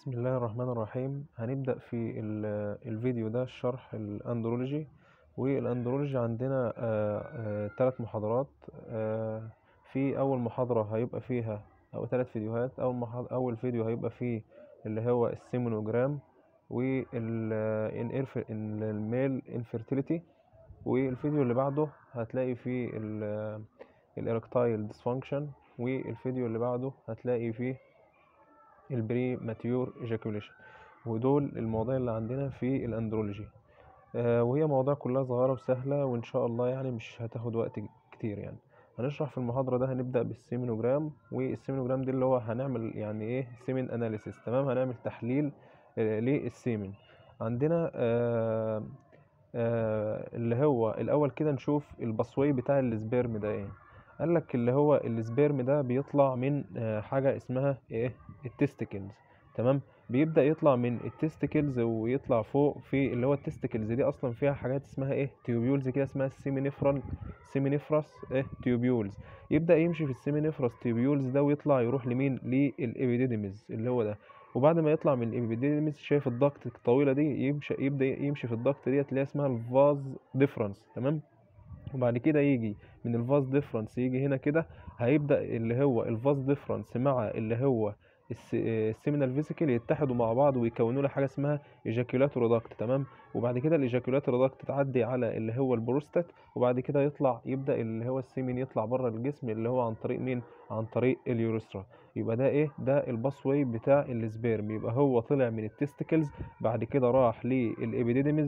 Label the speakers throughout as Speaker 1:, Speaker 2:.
Speaker 1: بسم الله الرحمن الرحيم هنبدأ في ال- الفيديو ده شرح الأندرولوجي والأندرولوجي عندنا ثلاث محاضرات آه، في أول محاضرة هيبقى فيها أو ثلاث فيديوهات أول محاضرة أول فيديو هيبقى فيه اللي هو السيمونوجرام والميل انفيرتيليتي والفيديو اللي بعده هتلاقي فيه الإركتايل ديسفانكشن والفيديو اللي بعده هتلاقي فيه البري ماتيور ايجاكوليشن ودول المواضيع اللي عندنا في الاندرولوجي آه وهي مواضيع كلها صغيرة وسهلة وإن شاء الله يعني مش هتاخد وقت كتير يعني هنشرح في المحاضرة ده هنبدأ بالسيمينوجرام والسيمينوجرام دي اللي هو هنعمل يعني ايه سيمين اناليسيس تمام هنعمل تحليل آه للسيمين عندنا آه آه اللي هو الأول كده نشوف البصوي بتاع السبيرم ده ايه قال لك اللي هو السبيرم ده بيطلع من آه حاجة اسمها ايه التستيكلز تمام بيبدأ يطلع من التستيكلز ويطلع فوق في اللي هو التستيكلز دي اصلا فيها حاجات اسمها ايه تيوبيولز كده اسمها السيمينيفرال سيمينيفراس ايه تيوبيولز يبدأ يمشي في السيمينيفراس تيوبيولز ده ويطلع يروح لمين للإبيديديمز اللي هو ده وبعد ما يطلع من الإبيديديمز شايف الضغط الطويلة دي يمشي يبدأ يمشي في الضغط ديت اللي هي اسمها الفاز ديفرنس تمام وبعد كده يجي من الفاز ديفرنس يجي هنا كده هيبدأ اللي هو الفاز ديفرنس مع اللي هو السيمينال فيسيكل يتحدوا مع بعض ويكونوا له حاجه اسمها ايجاكيولاتور داكت تمام وبعد كده الايجاكيولاتور داكت تعدي على اللي هو البروستات وبعد كده يطلع يبدا اللي هو السيمين يطلع بره الجسم اللي هو عن طريق مين عن طريق اليوريثرا يبقى ده ايه ده الباس واي بتاع السبيرم يبقى هو طلع من التستيكلز بعد كده راح للابيديديمز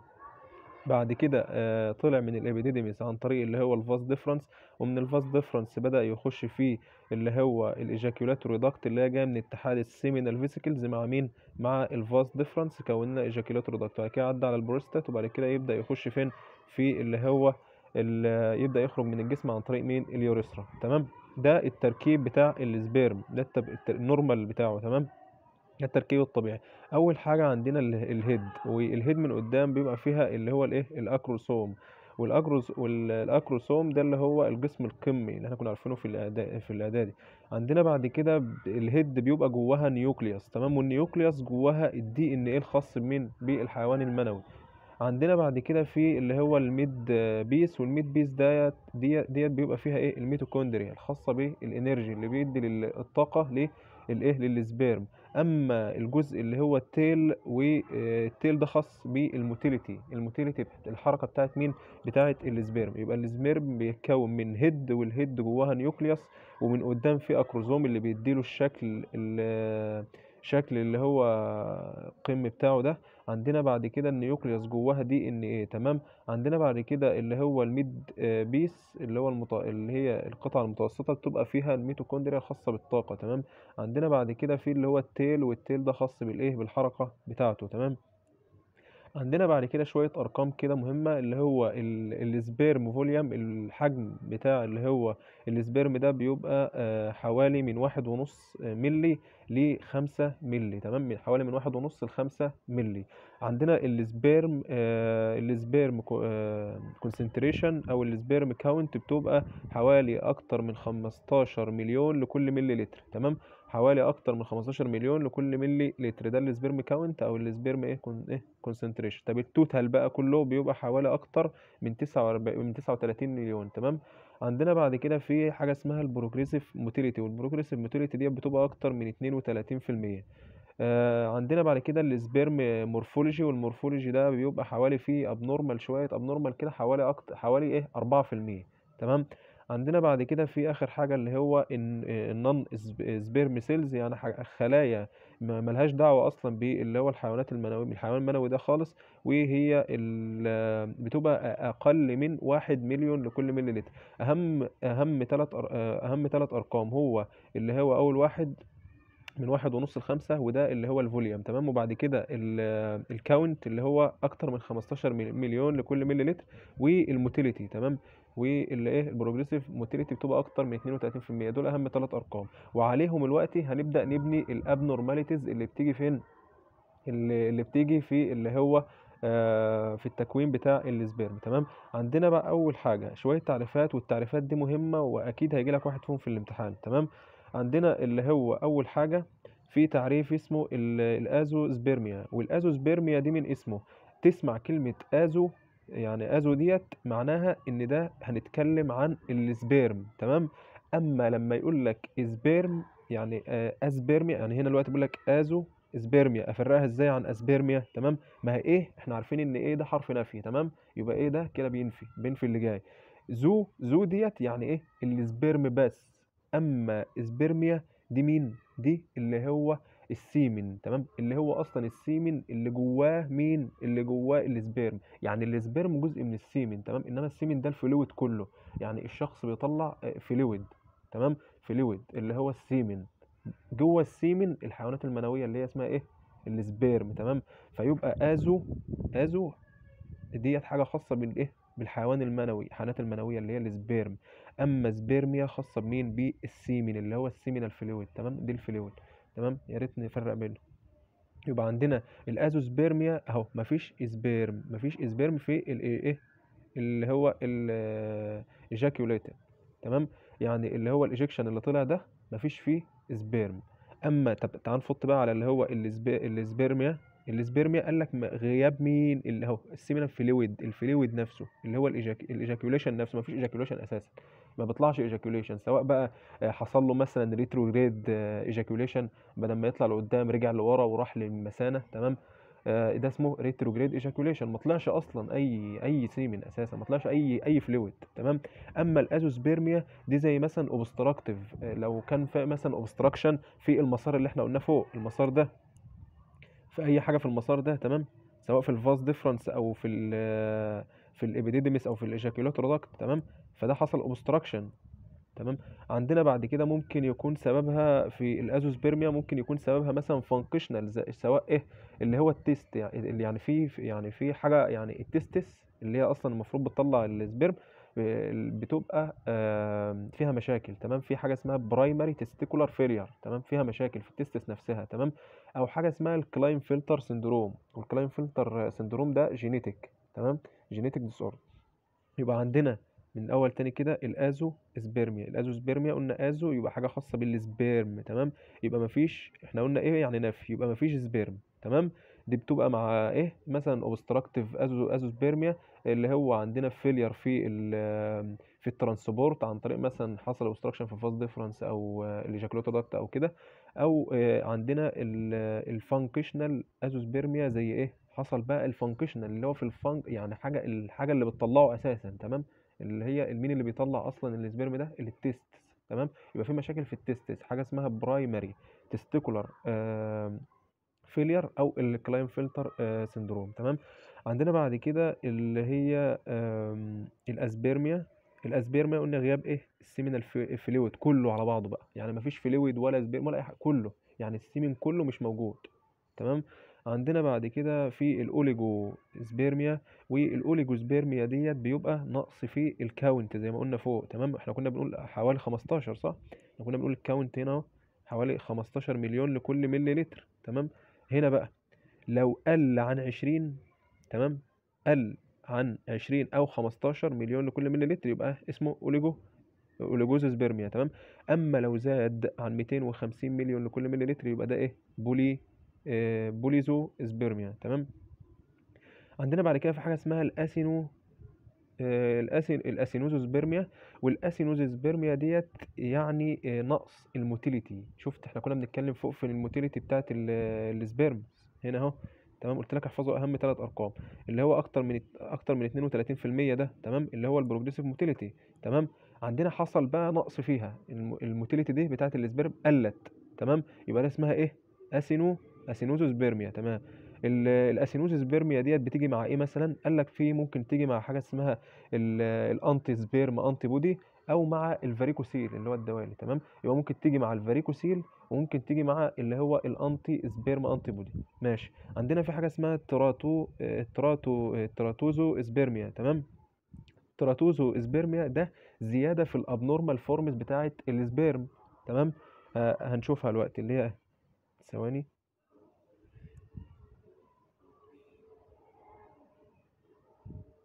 Speaker 1: بعد كده آه طلع من الابيديديميس عن طريق اللي هو الفاس ديفرنس ومن الفاس ديفرنس بدأ يخش فيه اللي هو الايجاكيولاتوري داكت اللي هي جايه من اتحاد السيمينال فيسيكلز مع مين مع الفاس ديفرنس كوننا ايجاكيولاتوري داكت بعد كده عدى على البروستات وبعد كده يبدأ يخش فين في اللي هو اللي يبدأ يخرج من الجسم عن طريق مين اليوريثرا تمام ده التركيب بتاع السبيرم ده التب... النورمال بتاعه تمام ده التركيب الطبيعي اول حاجه عندنا الهيد والهيد من قدام بيبقى فيها اللي هو الايه الاكروسوم والاكروس والاكروسوم ده اللي هو الجسم القمي اللي احنا كنا عارفينه في الاعدادي في الاعدادي عندنا بعد كده الهيد بيبقى جواها نيوكليوس تمام والنيوكليوس جواها الدي ان ايه الخاص بمين بالحيوان المنوي عندنا بعد كده في اللي هو الميد بيس والميد بيس ديت ديت ديت بيبقى فيها ايه الميتوكوندريا الخاصه بالانرجي اللي بيدي الطاقه للايه للسبيرم اما الجزء اللي هو التيل والتيل ده خاص بالموتيليتي الموتيليتي الحركه بتاعت مين بتاعت السبيرم يبقى السبيرم بيتكون من هيد والهيد جواها نيوكليوس ومن قدام في اكروزوم اللي بيديله الشكل الشكل اللي هو القم بتاعه ده عندنا بعد كده النيوكليوس جواها دي ان ايه تمام عندنا بعد كده اللي هو الميد بيس اللي هو المط... اللي هي القطعه المتوسطه بتبقى فيها الميتوكوندريا الخاصه بالطاقه تمام عندنا بعد كده في اللي هو التيل والتيل ده خاص بالايه بالحركه بتاعته تمام عندنا بعد كده شويه ارقام كده مهمه اللي هو السبيرم فوليوم الحجم بتاع اللي هو السبيرم ده بيبقى حوالي من واحد ونص ملي لخمسة ملي تمام من حوالي من واحد ونص لخمسة ملي عندنا السبيرم آه السبيرم آه كونسنتريشن او السبيرم كاونت بتبقى حوالي اكتر من 15 مليون لكل ملي لتر تمام حوالي اكتر من 15 مليون لكل ملي لتر ده السبيرم كاونت او السبيرم ايه كون ايه كونسنتريشن طب التوتال بقى كله بيبقى حوالي اكتر من 49 من 39 مليون تمام عندنا بعد كده في حاجه اسمها البروجريسيف موتيليتي والبروجريسيف موتيليتي دي بتبقى اكتر من 32% آه عندنا بعد كده السبيرم مورفولوجي والمورفولوجي ده بيبقى حوالي فيه ابنورمال شويه ابنورمال كده حوالي أكتر حوالي ايه 4% تمام عندنا بعد كده في اخر حاجه اللي هو النون سبيرم سيلز يعني خلايا ملهاش دعوه اصلا باللي هو الحيوانات المنويه الحيوان المنوي ده خالص وهي بتبقى اقل من واحد مليون لكل ملي لتر اهم اهم ثلاث اهم ثلاث ارقام هو اللي هو اول واحد من واحد ونص لخمسة وده اللي هو الفوليوم تمام وبعد كده الكاونت اللي هو اكتر من 15 مليون لكل ملي لتر والموتيليتي تمام واللي ايه البروجريسيف موتيليتي بتبقى اكتر من 32% دول اهم ثلاث ارقام وعليهم الوقت هنبدا نبني الابنورماليتيز اللي بتيجي فين اللي, اللي بتيجي في اللي هو آه في التكوين بتاع السبيرم تمام عندنا بقى اول حاجه شويه تعريفات والتعريفات دي مهمه واكيد هيجي لك واحد فيهم في الامتحان تمام عندنا اللي هو اول حاجه في تعريف اسمه ال- الازوسبيرميا والازوسبيرميا دي من اسمه تسمع كلمة ازو يعني ازو ديت معناها ان ده هنتكلم عن السبيرم تمام اما لما يقول لك سبيرم يعني آه، اسبيرميا يعني هنا دلوقتي بيقول لك ازو سبيرميا افرقها ازاي عن اسبيرميا تمام ما هي ايه احنا عارفين ان ايه ده حرف نفي تمام يبقى ايه ده كده بينفي بينفي اللي جاي زو زو ديت يعني ايه السبيرم بس اما سبيرميا دي مين دي اللي هو السيمن تمام اللي هو اصلا السيمن اللي جواه مين اللي جواه السبيرم يعني السبيرم جزء من السيمن تمام انما السيمن ده الفلويد كله يعني الشخص بيطلع آه، فلويد تمام فلويد اللي هو السيمن جوه السيمن الحيوانات المنويه اللي هي اسمها ايه السبيرم تمام فيبقى ازو ازو ديت حاجه خاصه بالايه بالحيوان المنوي الحيوانات المنويه اللي هي السبيرم اما سبيرميا خاصه بمين بالسيمن اللي هو السيمن الفلويد تمام دي الفلويد تمام يا ريت نفرق بينهم يبقى عندنا الازوسبيرميا اهو مفيش سبيرم مفيش سبيرم في الايه ايه اللي هو الايجاكيوليتد تمام يعني اللي هو الايجكشن اللي طلع ده مفيش فيه سبيرم اما طب تعال نفط بقى على اللي هو السبي... السبيرميا السبيرميا قال لك م- غياب مين اللي هو السيمينال فلويد الفلويد نفسه اللي هو الإيجاك... الايجاكيوليشن نفسه مفيش ايجاكيوليشن اساسا ما بيطلعش ايجاكيوليشن سواء بقى آه، حصل له مثلا ريتروجريد ايجاكيوليشن بدل ما يطلع لقدام رجع لورا وراح للمثانه تمام آه، ده اسمه ريتروجريد ايجاكيوليشن ما طلعش اصلا اي اي سيمن اساسا ما طلعش اي اي فلويد تمام اما الازوسبيرميا دي زي مثلا اوبستراكتيف لو كان في مثلا اوبستراكشن في المسار اللي احنا قلناه فوق المسار ده في اي حاجه في المسار ده تمام سواء في الفاز ديفرنس او في ال في الابيديديمس او في الايجاكيولاتور داكت تمام فده حصل اوبستراكشن تمام عندنا بعد كده ممكن يكون سببها في الازوسبيرميا ممكن يكون سببها مثلا فانكشنال سواء ايه اللي هو التيست يعني اللي يعني في يعني في حاجه يعني التستس اللي هي اصلا المفروض بتطلع السبيرم ب- بتبقى آم، فيها مشاكل تمام في حاجه اسمها برايمري تستيكولار فيلير تمام فيها مشاكل في التستس نفسها تمام او حاجه اسمها الكلاين فلتر سندروم والكلاين فلتر سندروم ده جينيتك تمام جينيتك ديس اوردر يبقى عندنا من اول تاني كده الازو سبيرميا الازو سبيرميا قلنا ازو يبقى حاجه خاصه بالسبيرم تمام يبقى مفيش احنا قلنا ايه يعني نفي يبقى مفيش سبيرم تمام دي بتبقى مع ايه مثلا اوبستراكتيف ازو ازو سبيرميا اللي هو عندنا فيلير في ال في الترانسبورت عن طريق مثلا حصل اوبستراكشن في فاز ديفرنس او الايجاكولوتر داكت او كده او آه، عندنا الفانكشنال ازوسبيرميا زي ايه حصل بقى الفانكشنال اللي هو في الفانك يعني حاجه الحاجه اللي بتطلعه اساسا تمام اللي هي مين اللي بيطلع اصلا السبيرم ده التستس تمام يبقى في مشاكل في التستس حاجه اسمها برايمري تستيكولار فيلير او الكلاين فلتر سندروم تمام عندنا بعد كده اللي هي آم، الاسبيرميا الاسبيرميا قلنا غياب ايه السيمينال فلويد كله على بعضه بقى يعني مفيش فلويد ولا سبيرم ولا اي حاجه كله يعني السيمين كله مش موجود تمام عندنا بعد كده في الاوليجو سبيرميا والاوليجو سبيرميا ديت بيبقى نقص في الكاونت زي ما قلنا فوق تمام احنا كنا بنقول حوالي 15 صح احنا كنا بنقول الكاونت هنا اهو حوالي 15 مليون لكل ملي لتر تمام هنا بقى لو قل عن 20 تمام قل عن 20 او 15 مليون لكل ملي لتر يبقى اسمه اوليجو اوليجوز سبيرميا تمام اما لو زاد عن 250 مليون لكل ملي لتر يبقى ده ايه بولي آه بوليزو سبيرميا تمام عندنا بعد كده في حاجه اسمها الاسينو آه، الأسين الاسينوزوسبيرميا والاسينوزوسبيرميا ديت يعني آه، نقص الموتيليتي شفت احنا كنا بنتكلم فوق في الموتيليتي بتاعت ال- السبيرمز هنا اهو تمام قلت لك احفظوا اهم ثلاث ارقام اللي هو اكتر من اكتر من 32% ده تمام اللي هو البروجريسيف موتيليتي تمام عندنا حصل بقى نقص فيها الم- الموتيليتي دي بتاعت السبيرم قلت تمام يبقى ده اسمها ايه اسينو اسينوزوسبيرميا تمام ال- الاسينوزوسبيرميا ديت بتيجي مع ايه مثلا قال لك في ممكن تيجي مع حاجه اسمها ال- الانتي سبيرم انتي بودي او مع الفاريكوسيل اللي هو الدوالي تمام يبقى ممكن تيجي مع الفاريكوسيل وممكن تيجي مع اللي هو الانتي سبيرم انتي بودي ماشي عندنا في حاجه اسمها تراتو آه، تراتو آه، تراتوزو سبيرميا تمام تراتوزو سبيرميا ده زياده في الابنورمال فورمز بتاعه السبيرم تمام آه هنشوفها الوقت اللي هي ثواني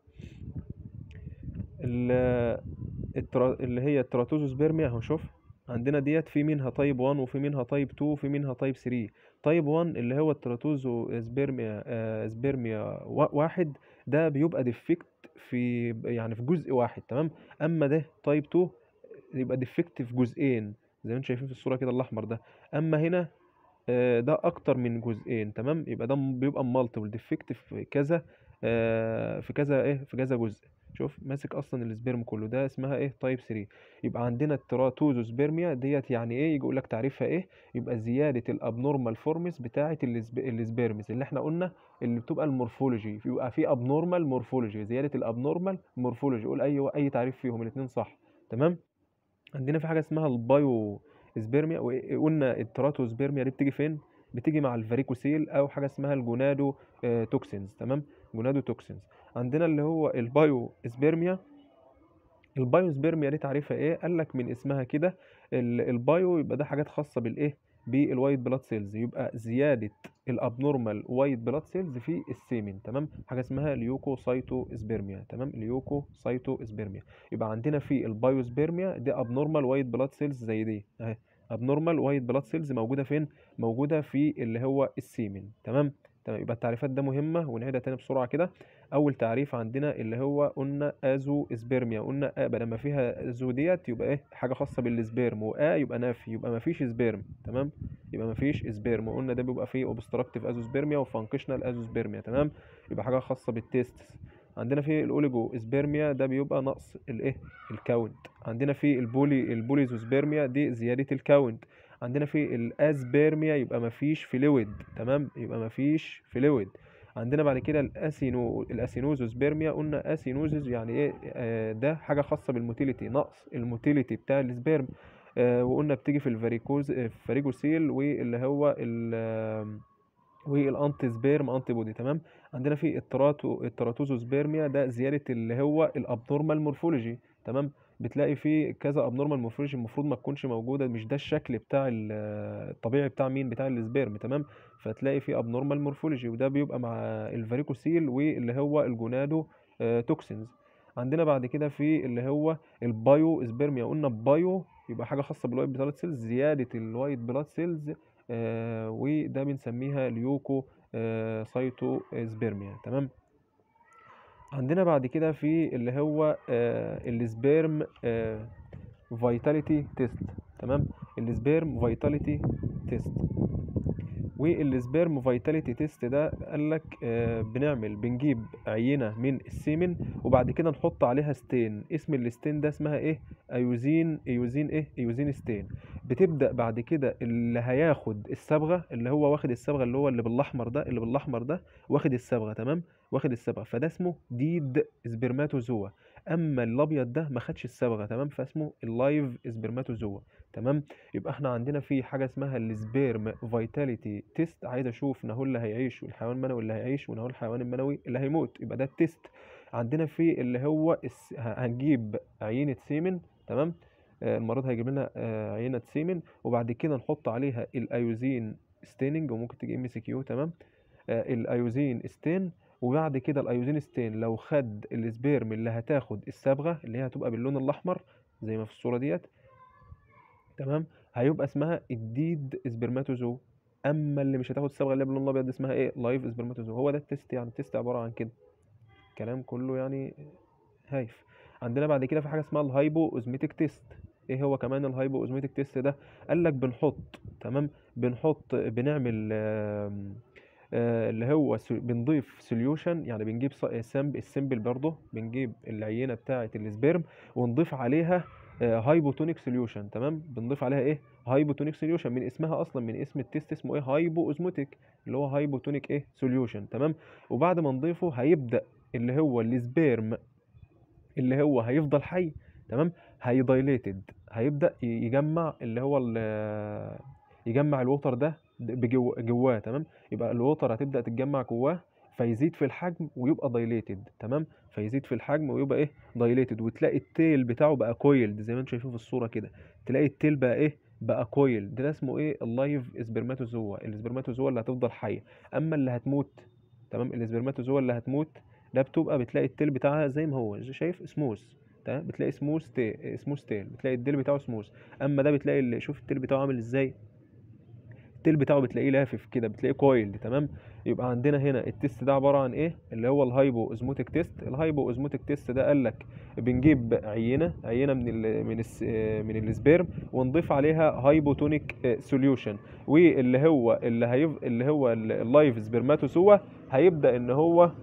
Speaker 1: ال- الترا... اللي هي التراتوزوسبيرميا اهو شوف عندنا ديت في منها تايب 1 وفي منها تايب 2 وفي منها تايب 3 تايب 1 اللي هو التراتوزو سبيرميا آه سبيرميا وا- واحد ده بيبقى ديفكت في يعني في جزء واحد تمام اما ده تايب 2 يبقى ديفكت في جزئين زي ما انتم شايفين في الصورة كده الاحمر ده اما هنا آه، ده اكتر من جزئين تمام يبقى ده م- بيبقى مالتيبل ديفكت في كذا آه، في كذا ايه في كذا جزء شوف ماسك اصلا السبيرم كله ده اسمها ايه تايب 3 يبقى عندنا التراتوزوسبيرميا ديت يعني ايه يجي يقول لك تعريفها ايه يبقى زياده الابنورمال فورمز بتاعه السب- السبيرمز اللي احنا قلنا اللي بتبقى المورفولوجي يبقى في ابنورمال مورفولوجي زياده الابنورمال مورفولوجي قول اي اي تعريف فيهم الاثنين صح تمام عندنا في حاجه اسمها البايو سبيرميا وقلنا التراتوسبيرميا دي بتيجي فين بتيجي مع الفاريكوسيل او حاجه اسمها الجونادو آه، توكسينز تمام جونادو توكسينز عندنا اللي هو البايو سبيرميا البايو سبيرميا دي تعريفها ايه قال لك من اسمها كده ال- البايو يبقى ده حاجات خاصه بالايه بالوايت بلاد سيلز يبقى زياده الابنورمال وايت بلاد سيلز في السيمن تمام حاجه اسمها ليوكوسايتو سبيرميا تمام ليوكوسايتو سبيرميا يبقى عندنا في البايو سبيرميا دي ابنورمال وايت بلاد سيلز زي دي اهي ابنورمال وايت بلاد سيلز موجوده فين موجوده في اللي هو السيمن تمام تمام يبقى التعريفات ده مهمه ونعيدها تاني بسرعه كده اول تعريف عندنا اللي هو قلنا ازو سبيرميا قلنا ا بدل ما فيها زو ديت يبقى ايه حاجه خاصه بالسبيرم وآ يبقى نافي يبقى ما فيش سبيرم تمام يبقى ما فيش سبيرم وقلنا ده بيبقى فيه اوبستراكتيف ازوسبيرميا وفانكشنال ازوسبيرميا تمام يبقى حاجه خاصه بالتيستس عندنا في الاوليجو سبيرميا ده بيبقى نقص الايه الكاونت عندنا في البولي البوليزوسبيرميا دي زياده الكاونت عندنا في الاسبيرميا يبقى ما فيش فلويد تمام يبقى ما فيش فلويد عندنا بعد كده الاسينو الاسينوزوسبيرميا قلنا اسينوزوس يعني ايه آه ده حاجه خاصه بالموتيليتي نقص الموتيليتي بتاع السبيرم آه وقلنا بتيجي في الفاريكوز آه، في الفاريجوسيل واللي هو ال آه، والانتي سبيرم انتي بودي تمام عندنا في التراتو التراتوزوسبيرميا ده زياده اللي هو الابنورمال مورفولوجي تمام بتلاقي فيه كذا ابنورمال مورفولوجي المفروض ما تكونش موجوده مش ده الشكل بتاع ال- الطبيعي بتاع مين بتاع السبيرم تمام فتلاقي فيه ابنورمال مورفولوجي وده بيبقى مع الفاريكوسيل واللي هو الجونادو آه، توكسينز عندنا بعد كده في اللي هو البايو سبيرميا قلنا بايو يبقى حاجه خاصه بالوايت بلاد سيلز زياده الوايت بلاد سيلز آه وده بنسميها ليوكو آه سايتو سبيرميا تمام عندنا بعد كده في اللي هو آه السبيرم آه فيتاليتي تيست تمام السبيرم فيتاليتي تيست والسبيرم فيتاليتي تيست ده قال لك آه بنعمل بنجيب عينه من السيمن وبعد كده نحط عليها ستين اسم الستين ده اسمها ايه ايوزين ايوزين ايه ايوزين ستين بتبدا بعد كده اللي هياخد الصبغه اللي هو واخد الصبغه اللي هو اللي بالاحمر ده اللي بالاحمر ده واخد الصبغه تمام واخد الصبغه فده اسمه ديد سبرماتوزوا اما الابيض ده ما خدش الصبغه تمام فاسمه اللايف سبرماتوزوا تمام يبقى احنا عندنا في حاجه اسمها السبيرم فيتاليتي تيست عايز اشوف نهو اللي هيعيش والحيوان المنوي اللي هيعيش ونهو الحيوان المنوي اللي هيموت يبقى ده التيست عندنا في اللي هو الس... ه- هنجيب عينه سيمن تمام آه، المريض هيجيب لنا آه، عينه سيمن وبعد كده نحط عليها الايوزين ستيننج وممكن تيجي ام سي كيو تمام آه، الايوزين ستين وبعد كده الايوزين ستين لو خد السبيرم اللي هتاخد الصبغه اللي هي هتبقى باللون الاحمر زي ما في الصوره ديت تمام هيبقى اسمها الديد سبرماتوزو اما اللي مش هتاخد الصبغه اللي هي باللون الابيض دي اسمها ايه لايف سبرماتوزو هو ده التست يعني التست عباره عن كده كلام كله يعني هايف عندنا بعد كده في حاجه اسمها الهايبو اوزميتك تيست ايه هو كمان الهايبو اوزميتك تيست ده قال لك بنحط تمام بنحط بنعمل آم، آه، اللي هو سو- بنضيف سوليوشن يعني بنجيب ص- سامب السمبل برضه بنجيب العينه بتاعه السبيرم ونضيف عليها هايبوتونيك سوليوشن تمام بنضيف عليها ايه هايبوتونيك سوليوشن من اسمها اصلا من اسم التيست اسمه ايه هايبو اوزموتيك اللي هو هايبوتونيك ايه سوليوشن تمام وبعد ما نضيفه هيبدا اللي هو السبيرم اللي هو هيفضل حي تمام هيدايليتد هيبدا ي- يجمع اللي هو ال- يجمع الوتر ده بجو- جواه تمام يبقى الوتر هتبدا تتجمع جواه فيزيد في الحجم ويبقى دايليتد تمام فيزيد في الحجم ويبقى ايه دايليتد وتلاقي التيل بتاعه بقى كويلد زي ما انتم شايفين في الصوره كده تلاقي التيل بقى ايه بقى كويل ده اسمه ايه اللايف سبرماتوزوا السبرماتوزوا اللي هتفضل حيه اما اللي هتموت تمام السبرماتوزوا اللي هتموت ده بتبقى بتلاقي التيل بتاعها زي ما هو شايف سموث تمام بتلاقي سموث تيل سموث تيل بتلاقي الديل بتاعه سموث اما ده بتلاقي ال- شوف التيل بتاعه عامل ازاي التيل بتاعه بتلاقيه لافف كده بتلاقيه كويلد تمام يبقى عندنا هنا التيست ده عباره عن ايه اللي هو الهايبو ازموتيك تيست الهايبو ازموتيك تيست ده قال لك بنجيب عينه عينه من ال من الس من السبيرم ونضيف عليها هايبوتونيك سوليوشن واللي هو اللي هيف اللي هو ال- اللايف سبرماتوزوا هيبدا ان هو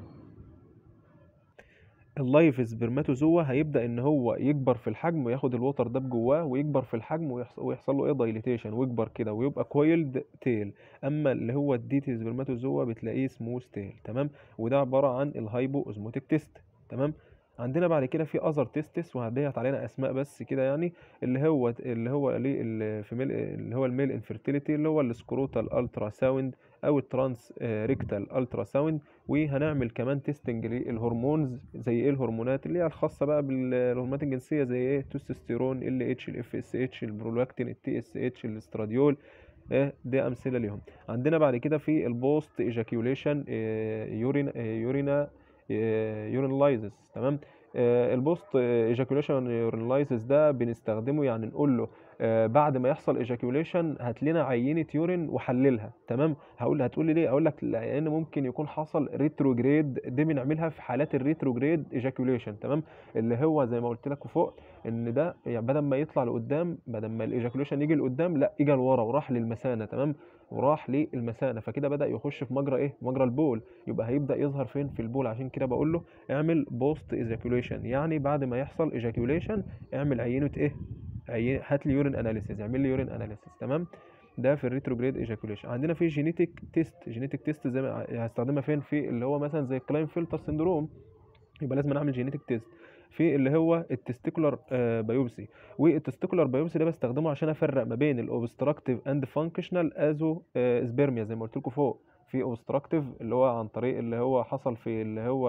Speaker 1: اللايف سبرماتوزوا هيبدا ان هو يكبر في الحجم وياخد الوتر ده بجواه ويكبر في الحجم ويحصل, ويحصل له ايه دايليتيشن ويكبر كده ويبقى كويلد تيل اما اللي هو الديتي سبرماتوزوا بتلاقيه سموث تيل تمام وده عباره عن الهايبو اوزموتيك تيست تمام عندنا بعد كده في اذر تيستس وهديت علينا اسماء بس كده يعني اللي هو اللي هو ليه الفيميل اللي هو الميل انفيرتيليتي اللي هو السكروتال الترا ساوند او الترانس ريكتال الترا ساوند وهنعمل كمان تيستنج للهرمونز زي ايه الهرمونات اللي هي الخاصه بقى بالهرمونات الجنسيه زي ايه التستوستيرون ال اتش الاف اس اتش البرولاكتين التي اس اتش الاستراديول ايه دي امثله ليهم عندنا بعد كده في البوست ايجاكيوليشن يورين يورينا يورينلايزس تمام آه، البوست ايجاكيوليشن يورينلايزس ده بنستخدمه يعني نقول له آه، بعد ما يحصل ايجاكيوليشن هات لنا عينه يورين وحللها تمام هقول هتقول لي ليه اقول لك لان ممكن يكون حصل ريتروجريد دي بنعملها في حالات الريتروجريد ايجاكيوليشن تمام اللي هو زي ما قلت لك فوق ان ده يعني بدل ما يطلع لقدام بدل ما الايجاكيوليشن يجي لقدام لا اجى لورا وراح للمثانه تمام وراح للمثانه فكده بدا يخش في مجرى ايه مجرى البول يبقى هيبدا يظهر فين في البول عشان كده بقول له اعمل بوست ايجاكيوليشن يعني بعد ما يحصل ايجاكيوليشن اعمل عينه ايه عين هات لي يورين اناليسيز اعمل لي يورين اناليسيز تمام ده في الريتروجريد ايجاكيوليشن عندنا في جينيتك تيست جينيتك تيست زي ما هستخدمها فين في اللي هو مثلا زي كلاين فلتر سندروم يبقى لازم نعمل جينيتك تيست في اللي هو التستيكولار بايوبسي والتستيكولار بايوبسي ده بستخدمه عشان افرق ما بين الاوبستراكتيف اند فانكشنال ازو سبيرميا زي ما قلت لكم فوق في اوبستراكتيف اللي هو عن طريق اللي هو حصل في اللي هو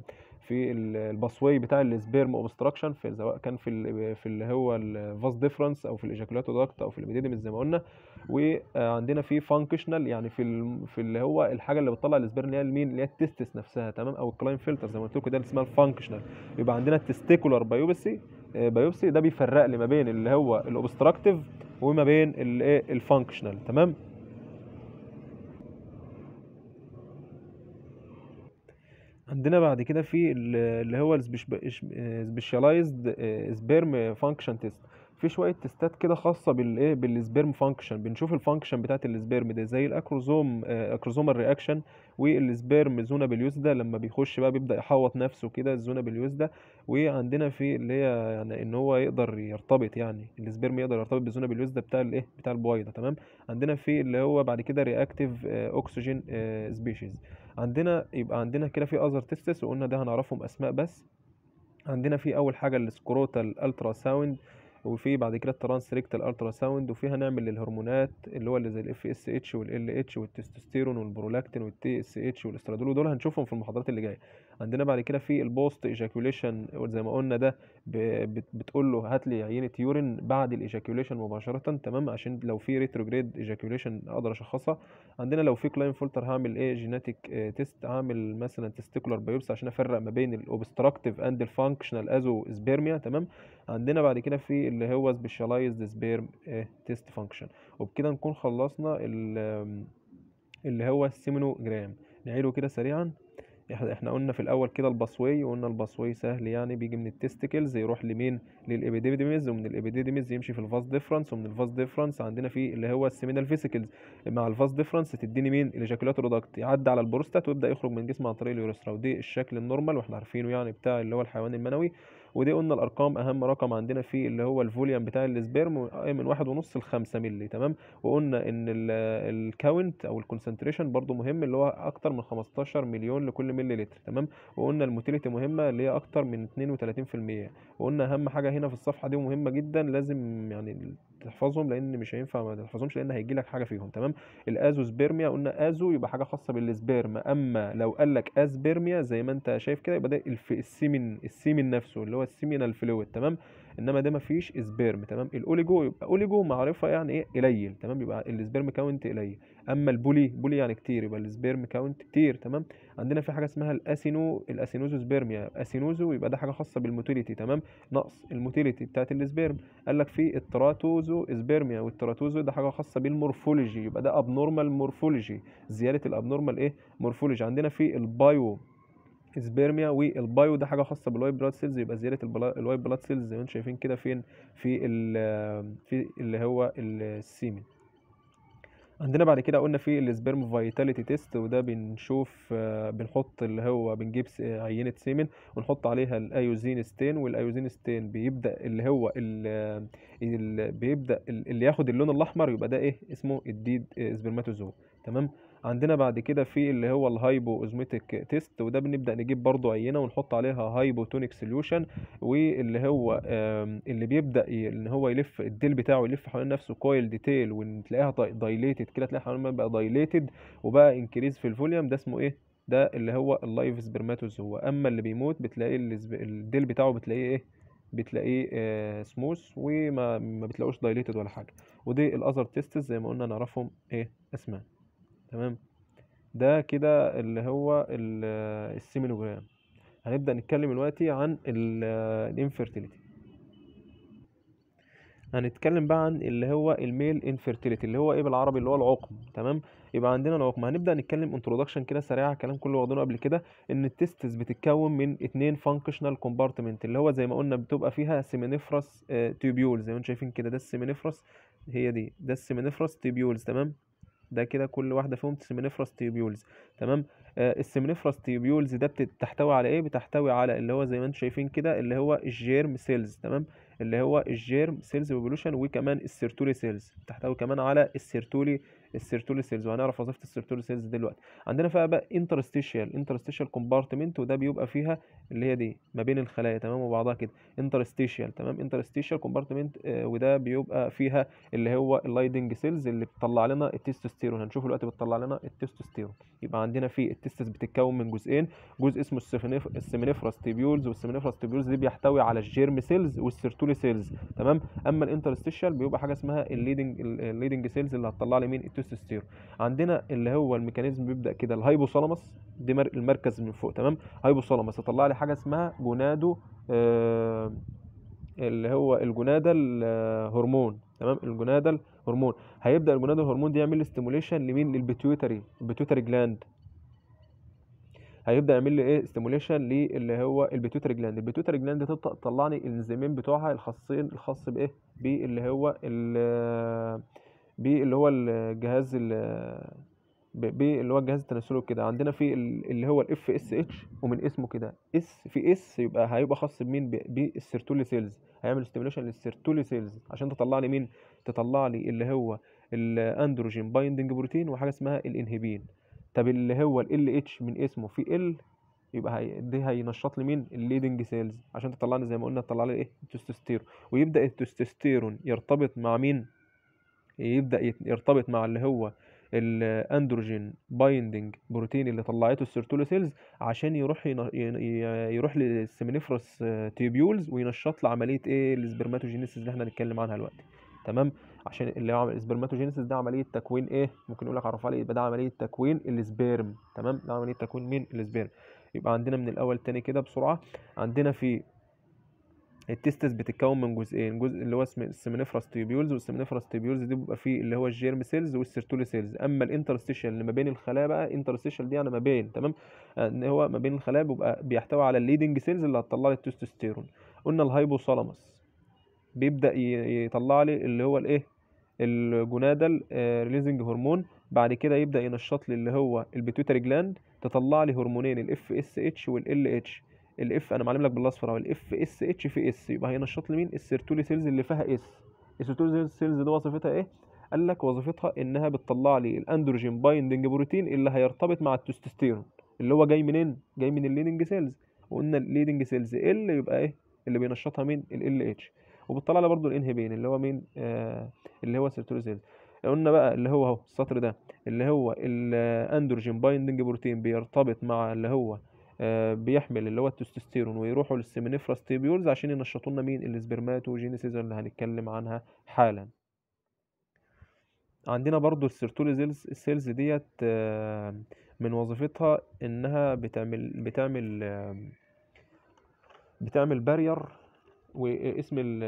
Speaker 1: في ال- الباسواي بتاع السبيرم اوبستراكشن في سواء كان في ال- في اللي هو الفاس ديفرنس او في الايجاكولاتو داكت او في الابيديديمس زي ما قلنا وعندنا في فانكشنال يعني في ال- في اللي هو الحاجه اللي بتطلع السبيرم اللي هي المين اللي هي التستس نفسها تمام او الكلاين فلتر زي ما قلت لكم ده اللي اسمها الفانكشنال يبقى عندنا التستيكولار بايوبسي بايوبسي ده بيفرق لي ما بين اللي هو الاوبستراكتيف وما بين الايه الفانكشنال تمام عندنا بعد كده في ال- اللي هو سبيشاليزد سبيرم فانكشن تيست في شويه تيستات كده خاصه بالايه بالسبيرم فانكشن بنشوف الفانكشن بتاعت السبيرم ده زي الاكروزوم اكروزومال رياكشن والسبيرم زونا بليوس ده لما بيخش بقى بيبدا يحوط نفسه كده الزونا بليوس ده وعندنا في اللي هي يعني ان هو يقدر يرتبط يعني السبيرم يقدر يرتبط بالزونا بليوس ده بتاع الايه بتاع البويضه تمام عندنا في اللي هو بعد كده رياكتيف اوكسجين سبيشيز عندنا يبقى عندنا كده في اذر تيستس وقلنا ده هنعرفهم اسماء بس عندنا في اول حاجه السكروتال الترا ساوند وفي بعد كده الترانس ريكتال الترا ساوند وفي هنعمل للهرمونات اللي هو اللي زي الاف اس اتش والال اتش والتستوستيرون والبرولاكتين والتي اس اتش والاسترادول ودول هنشوفهم في المحاضرات اللي جايه عندنا بعد كده في البوست ايجاكيوليشن زي ما قلنا ده ب- بت- بتقول له هات لي عينه يورين بعد الايجاكيوليشن مباشره تمام عشان لو في ريتروجريد ايجاكيوليشن اقدر اشخصها عندنا لو في كلاين فلتر هعمل ايه جيناتيك تيست هعمل مثلا تستيكولار بايوبسي عشان افرق ما بين الاوبستراكتيف اند الفانكشنال ازو سبيرميا تمام عندنا بعد كده في اللي هو سبيشاليزد سبيرم تيست فانكشن وبكده نكون خلصنا ال- اللي هو السيمينوجرام نعيده كده سريعا احنا احنا قلنا في الاول كده الباسواي وقلنا الباسواي سهل يعني بيجي من التستيكلز يروح لمين للابيديديميز ومن الابيديديميز يمشي في الفاس ديفرنس ومن الفاس ديفرنس عندنا في اللي هو السيمينال فيسيكلز مع الفاس ديفرنس تديني مين الايجاكولاتور داكت يعدي على البروستات ويبدا يخرج من الجسم عن طريق اليوريثرا ودي الشكل النورمال واحنا عارفينه يعني بتاع اللي هو الحيوان المنوي ودي قلنا الارقام اهم رقم عندنا في اللي هو الفوليوم بتاع السبيرم من واحد ونص لخمسة مللي تمام وقلنا ان الكاونت او الكونسنتريشن برضو مهم اللي هو اكتر من 15 مليون لكل ملي لتر تمام وقلنا الموتيليتي مهمه اللي هي اكتر من 32% وقلنا اهم حاجه هنا في الصفحه دي مهمه جدا لازم يعني تحفظهم لان مش هينفع ما تحفظهمش لان هيجي لك حاجه فيهم تمام الازو سبيرميا قلنا ازو يبقى حاجه خاصه بالسبيرم اما لو قال لك اسبيرميا زي ما انت شايف كده يبقى ده الف- السيمن السيمن نفسه اللي هو السيمينال فلويد تمام انما ده مفيش سبيرم تمام الاوليجو يبقى اوليجو معرفه يعني ايه قليل تمام يبقى السبيرم كاونت قليل اما البولي بولي يعني كتير يبقى السبيرم كاونت كتير تمام عندنا في حاجه اسمها الاسينو الاسينوزو سبيرميا اسينوزو يبقى ده حاجه خاصه بالموتيليتي تمام نقص الموتيليتي بتاعت السبيرم قال لك في التراتوزو سبيرميا والتراتوزو ده حاجه خاصه بالمورفولوجي يبقى ده ابنورمال مورفولوجي زياده الابنورمال ايه مورفولوجي عندنا في البايو سبيرميا والبايو ده حاجه خاصه بالوايت بلاد سيلز يبقى زياده البلا- الوايت بلاد سيلز زي ما انتم شايفين كده فين في ال في اللي هو السيمن عندنا بعد كده قلنا في السبرم فايتاليتي تيست وده بنشوف آه، بنحط اللي هو بنجيب س- عينة سيمن ونحط عليها الايوزين ستين والايوزين ستين بيبدأ اللي هو ال ال بيبدأ ال- اللي ياخد اللون الاحمر يبقى ده ايه اسمه الديد سبرماتوزو تمام عندنا بعد كده في اللي هو الهايبو اوزميتك تيست وده بنبدأ نجيب برضو عينة ونحط عليها هايبوتونيك سوليوشن واللي هو آم، اللي بيبدأ ي- ان هو يلف الديل بتاعه يلف حوالين نفسه كويل ديتيل وتلاقيها دايليتد كده تلاقي حوالين ما بقى دايليتد وبقى انكريز في الفوليوم ده اسمه ايه ده اللي هو اللايف سبرماتوز هو اما اللي بيموت بتلاقي السب- الديل بتاعه بتلاقيه ايه بتلاقيه آه سموث وما ما بتلاقوش دايليتد ولا حاجه ودي الاذر تيستس زي ما قلنا نعرفهم ايه اسماء تمام ده كده اللي هو ال- السيمينوجرام هنبدأ نتكلم دلوقتي عن الانفيرتيليتي هنتكلم بقى عن اللي هو الميل انفيرتيليتي اللي هو ايه بالعربي اللي هو العقم تمام يبقى عندنا العقم هنبدأ نتكلم انترودكشن كده سريع كلام كله واخدينه قبل كده ان التستس بتتكون من اتنين فانكشنال كومبارتمنت اللي هو زي ما قلنا بتبقى فيها سيمينيفرس تيوبيول زي ما انتم شايفين كده ده السيمينيفرس هي دي ده السيمينيفرس تيوبيولز تمام ده كده كل واحده فيهم سيمينيفرس تيوبيولز تمام آه السيمينيفرس تيوبيولز ده بتحتوي على ايه بتحتوي على اللي هو زي ما انتم شايفين كده اللي هو الجيرم سيلز تمام اللي هو الجيرم سيلز بوبولوشن وكمان السيرتولي سيلز بتحتوي كمان على السيرتولي السيرتولي سيلز وهنعرف وظيفه السيرتولي سيلز دلوقتي عندنا فيها بقى انترستيشيال انترستيشيال كومبارتمنت وده بيبقى فيها اللي هي دي ما بين الخلايا تمام وبعضها كده انترستيشيال تمام انترستيشيال كومبارتمنت وده بيبقى فيها اللي هو اللايدنج سيلز اللي بتطلع لنا التستوستيرون هنشوف دلوقتي بتطلع لنا التستوستيرون يبقى عندنا في التستس بتتكون من جزئين جزء اسمه السيفينيف- السيمينيفراس تيبيولز والسيمينيفراس تيبيولز دي بيحتوي على الجيرم سيلز والسيرتولي سيلز تمام اما الانترستيشال بيبقى حاجه اسمها الليدنج الليدنج سيلز اللي هتطلع لي مين التستوستيرون عندنا اللي هو الميكانيزم بيبدا كده الهايبوثالاموس دي مر- المركز من فوق تمام هايبوثالاموس يطلع لي حاجه اسمها جونادو آه اللي هو الجونادال آه، هرمون تمام الجونادال هرمون هيبدا الجونادال هرمون دي يعمل لي ستيموليشن لمين للبيتيوتري البيتيوتري جلاند هيبدا يعمل لي ايه ستيموليشن للي هو البيتيوتري جلاند البيتيوتري جلاند تبدا تطلع لي الانزيمين بتوعها الخاصين الخاص بايه باللي هو ال باللي هو الجهاز ال ب- اللي هو الجهاز التناسلي كده عندنا في ال- اللي هو الاف اس اتش ومن اسمه كده اس في اس يبقى هيبقى خاص بمين ب- بالسيرتولي سيلز هيعمل ستيميوليشن للسيرتولي سيلز عشان تطلع لي مين تطلع لي اللي هو الاندروجين بايندنج بروتين وحاجه اسمها الانهبين طب اللي هو ال اتش من اسمه في ال يبقى هي دي هينشط لي مين الليدنج سيلز عشان تطلع لي زي ما قلنا تطلع لي ايه التستوستيرون ويبدا التستوستيرون يرتبط مع مين يبدا يت- يرتبط مع اللي هو الاندروجين بايندنج بروتين اللي طلعته السيرتولي سيلز عشان يروح ين- ين- ي- يروح للسيمينيفرس تيوبيولز وينشط لي عمليه ايه السبرماتوجينيسيس اللي احنا هنتكلم عنها دلوقتي تمام عشان اللي هو السبرماتوجينيسيس ده عمليه تكوين ايه ممكن يقول لك عرفها لي يبقى ده عمليه تكوين السبيرم تمام ده عمليه تكوين مين السبيرم يبقى عندنا من الاول تاني كده بسرعه عندنا في التستس بتتكون من جزئين جزء اللي هو اسمه السيمينيفراس تيوبيولز والسيمينيفراس تيوبيولز دي بيبقى فيه اللي هو الجيرم سيلز والسيرتولي سيلز اما الانترستيشال اللي ما بين الخلايا بقى انترستيشال دي يعني ما بين تمام آه، ان هو ما بين الخلايا بيبقى بيحتوي على الليدنج سيلز اللي هتطلع لي التستوستيرون قلنا الهايبوثالاموس بيبدا ي- يطلع لي اللي هو الايه الجونادال ريليزنج هرمون بعد كده يبدا ينشط لي اللي هو البيتوتري جلاند تطلع لي هرمونين الاف اس اتش والال اتش الاف انا معلم لك بالاصفر اهو الاف اس اتش في اس يبقى هينشط لي مين السيرتولي سيلز اللي فيها اس السيرتولي سيلز دي وظيفتها ايه قال لك وظيفتها انها بتطلع لي الاندروجين بايندنج بروتين اللي هيرتبط مع التستوستيرون اللي هو جاي منين جاي من الليدنج سيلز وقلنا الليدنج سيلز ال يبقى ايه اللي بينشطها مين ال اتش وبتطلع لي برضو الانهبين اللي هو مين آه اللي هو السيرتولي سيلز قلنا بقى اللي هو اهو السطر ده اللي هو الاندروجين بايندنج بروتين بيرتبط مع اللي هو آه، بيحمل اللي هو التستوستيرون ويروحوا للسيمينيفراس تيبيولز عشان ينشطوا لنا مين السبرماتوجينيسيس اللي هنتكلم عنها حالا عندنا برضو السيرتوليزيلز السيلز ديت آه، من وظيفتها انها بتعمل بتعمل آه، بتعمل بارير واسم ال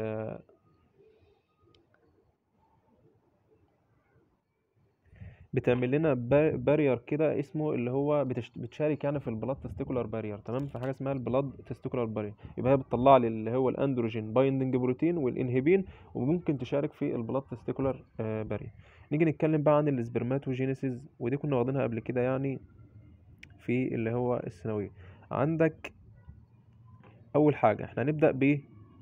Speaker 1: بتعمل لنا بارير كده اسمه اللي هو بتشت... بتشارك يعني في البلاد تستيكولار بارير تمام في حاجه اسمها البلاد تستيكولار بارير يبقى هي بتطلع لي اللي هو الاندروجين بايندنج بروتين والانهبين وممكن تشارك في البلاد تستيكولار بارير نيجي نتكلم بقى عن السبرماتوجينيسيس ودي كنا واخدينها قبل كده يعني في اللي هو الثانويه عندك اول حاجه احنا هنبدا ب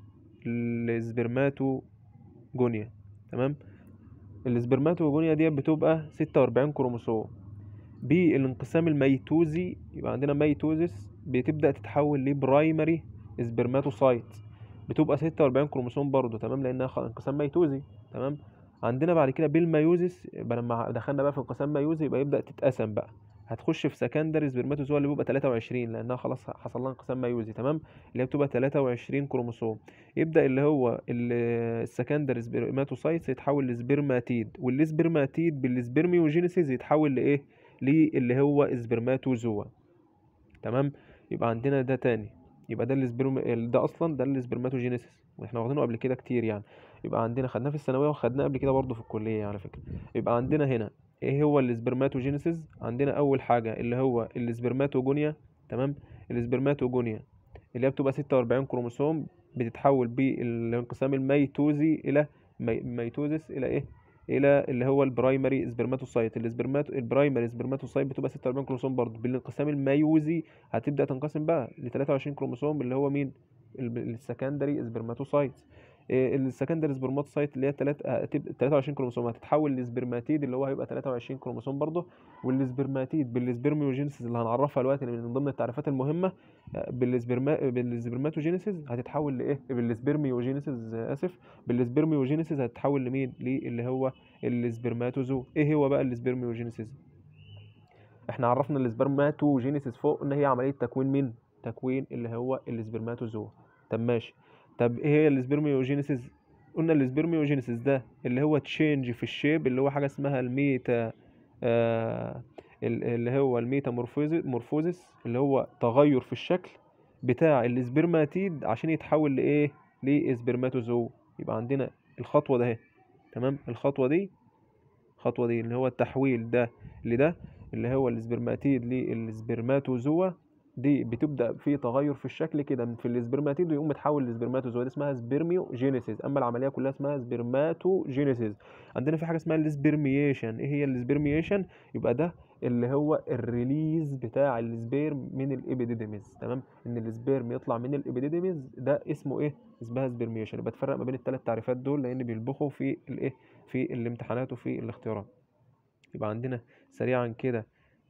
Speaker 1: السبرماتوجونيا تمام السبرماتوجونيا دي بتبقى 46 كروموسوم بالانقسام الميتوزي يبقى عندنا ميتوزيس بتبدا تتحول لبرايمري سبرماتوسايت بتبقى 46 كروموسوم برضو تمام لانها خ- انقسام ميتوزي تمام عندنا بعد كده بالميوزيس يبقى لما دخلنا بقى في انقسام ميوزي يبقى يبدا تتقسم بقى هتخش في سكندري سبرماتوزوا اللي بيبقى 23 لانها خلاص حصل لها انقسام ميوزي تمام اللي هي بتبقى 23 كروموسوم يبدا اللي هو السكندري سبرماتوسايتس يتحول لسبرماتيد والسبرماتيد بالسبرميوجينيسيس يتحول لايه للي هو سبرماتوزوا تمام يبقى عندنا ده تاني يبقى ده السبرم ده اصلا ده السبرماتوجينيسيس واحنا واخدينه قبل كده كتير يعني يبقى عندنا خدناه في الثانويه وخدناه قبل كده برضه في الكليه على فكره يبقى عندنا هنا ايه هو السبرماتوجينيسيس عندنا اول حاجه اللي هو السبرماتوجونيا تمام السبرماتوجونيا اللي هي بتبقى 46 كروموسوم بتتحول بالانقسام الميتوزي الى مي... ميتوزيس الى ايه الى اللي هو البرايمري سبرماتوسايت السبرماتو البرايمري سبرماتوسايت بتبقى 46 كروموسوم برضه بالانقسام الميوزي هتبدا تنقسم بقى ل 23 كروموسوم اللي هو مين السكندري سبرماتوسايت السكندري سبرماتوسايت اللي هي 23 كروموسوم هتتحول لسبرماتيد اللي هو هيبقى 23 كروموسوم برضه والسبرماتيد بالسبرميوجينيسيس اللي هنعرفها دلوقتي من ضمن التعريفات المهمه بالسبرما بالسبرماتوجينيسيس هتتحول لايه بالسبرميوجينيسيس اسف بالسبرميوجينيسيس هتتحول لمين اللي هو السبرماتوزو ايه هو بقى السبرميوجينيسيس احنا عرفنا السبرماتوجينيسيس فوق ان هي عمليه تكوين مين تكوين اللي هو السبرماتوزو طب ماشي طب ايه هي السبرميوجينيسيس قلنا السبرميوجينيسيس ده اللي هو تشينج في الشيب اللي هو حاجه اسمها الميتا آه اللي هو الميتا مورفوزيس اللي هو تغير في الشكل بتاع السبرماتيد عشان يتحول لايه لسبرماتوزو يبقى عندنا الخطوه ده اهي تمام الخطوه دي الخطوه دي اللي هو التحويل ده لده اللي هو السبرماتيد للسبرماتوزوا دي بتبدا في تغير في الشكل كده في السبرماتيد ويقوم متحول لسبرماتوزوا دي اسمها سبرميوجينيسيس اما العمليه كلها اسمها سبرماتوجينيسيس عندنا في حاجه اسمها السبرميشن ايه هي السبرميشن يبقى ده اللي هو الريليز بتاع السبيرم من الابيديديميز تمام ان السبيرم يطلع من الابيديديميز ده اسمه ايه اسمها سبرميشن يبقى تفرق ما بين الثلاث تعريفات دول لان بيلبخوا في الايه في الامتحانات وفي الاختيارات يبقى عندنا سريعا كده